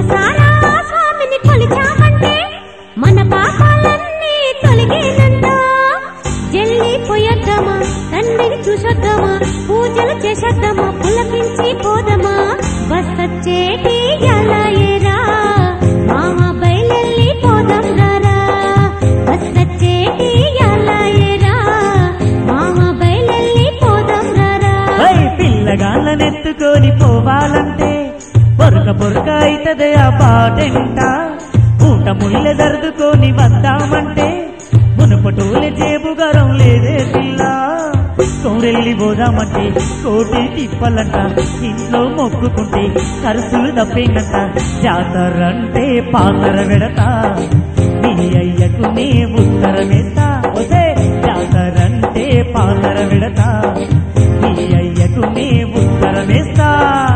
మనసారా స్వామిని కొలిచామంటే మన పాపాలన్నీ తొలగేనంట జల్లి పోయొద్దామా తండ్రిని చూసొద్దామా పూజలు చేసేద్దామా పులకించి పోదమా బస్తచ్చేటి ఎలా ఏరా మామ బయలెల్లి పోదాం రారా బస్తచ్చేటి ఎలా ఏరా మామ బయలెల్లి పోదాం రారా హై పిల్లగాళ్ళనెత్తుకొని పోవాలంటే పొరక పొరక అయితదే ఆ పాటెంట ఊట ముళ్ళె దర్దుకొని వద్దామంటే మునుపటోలే జేబు గరం లేదే పిల్ల కోరెల్లి పోదామంటే కోటి తిప్పలంట ఇంట్లో మొక్కుకుంటే ఖర్చులు తప్పేంగంట జాతరంటే పాతర వెడతా నీ అయ్యకు నే ఉత్తరమేస్తా ఒసే జాతరంటే పాతర వెడతా నీ అయ్యకు నే ఉత్తరమేస్తా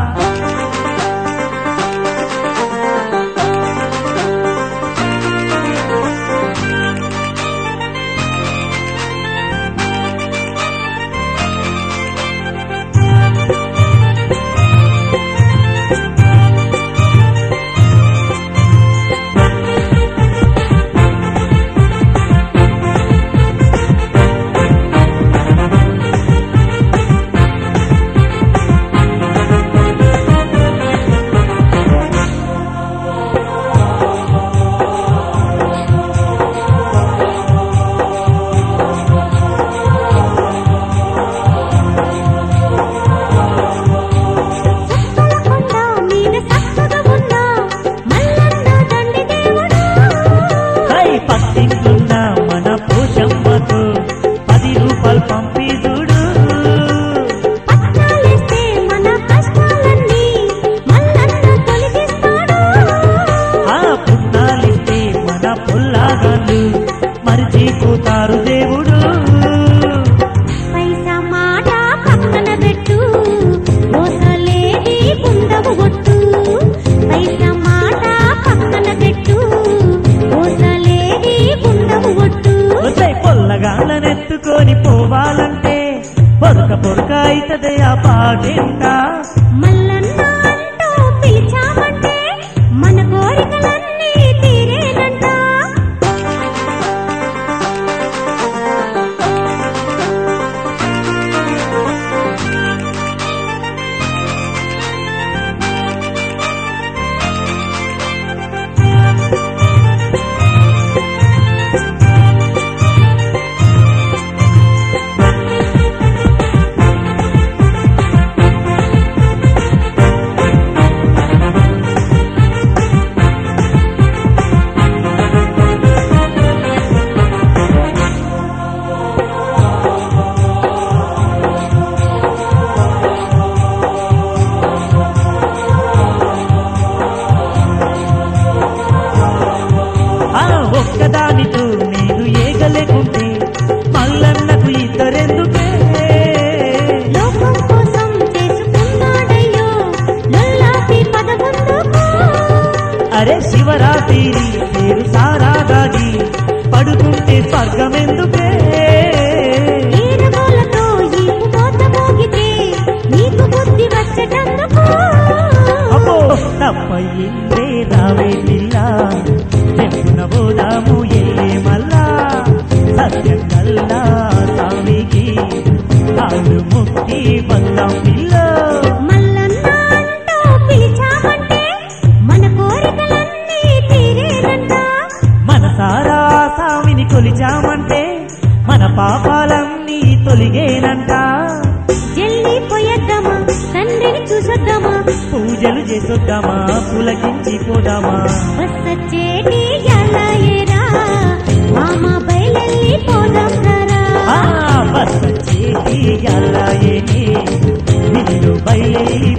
సత్తల కొండ మీద సత్తగా ఉన్న మల్లన్న దండి దేవుడు హై పట్టింటున్న మన పోషమ్మకు పది రూపాయలు పంపి చూడు పట్నాలిస్తే మన కష్టాలన్నీ మల్లన్న తొలగిస్తాడు ఆ పుట్నాలిస్తే మన పొల్లాగాళ్ళు మరిచిపోతారు దేవుడు పైసా మాట పక్కన పెట్టు మోసలేది కుందము కొట్టు పైసా మాట పక్కన పెట్టు మోసలేది కుందము కొట్టు వసై పొల్లగాళ్ళనెత్తుకొని పోవాలంటే పొరక పొరక అయితదే ఆ పాటేంట మల్లన్న అంటూ పిలిచామంటే మన కోరికలన్నీ తీరేనంట ఆ ఒక్కదానితో నేను ఏగలేకుంటే మల్లన్నకు ఇద్దరెందుకే లోకం కోసం చేసుకున్నాడయ్యో లొల్లాపి పదబందుకు అరే శివరాత్రి పేరు సారా దాగి పడుకుంటే స్వర్గమెందుకే ఈరగోలతో ఈపు కోత మోగితే నీకు బుద్ధి వచ్చటందుకు అబ్బో తప్పయిందే రావే పిల్ల చెప్పున పోదాము ఏ మల్లా సత్యం కల్లా స్వామికి కాళ్ళు ముక్తి వద్దాం పిల్ల మల్లన్న అంటూ పిలిచామంటే మన కోరికలన్నీ తీరేనంట మనసారా స్వామిని కొలిచామంటే మన పాపాలన్నీ తొలిగేనంట జల్లి పోయొద్దామా తండ్రిని చూసొద్దామా పూజలు చేసొద్దామా పులకించి పోదామా వస్తచ్చేటి ఎలా ఏరా మామ బయలెల్లి పోదాం రారా ఆ బస్సు చేసి అలా ఏని నిన్ను బయలు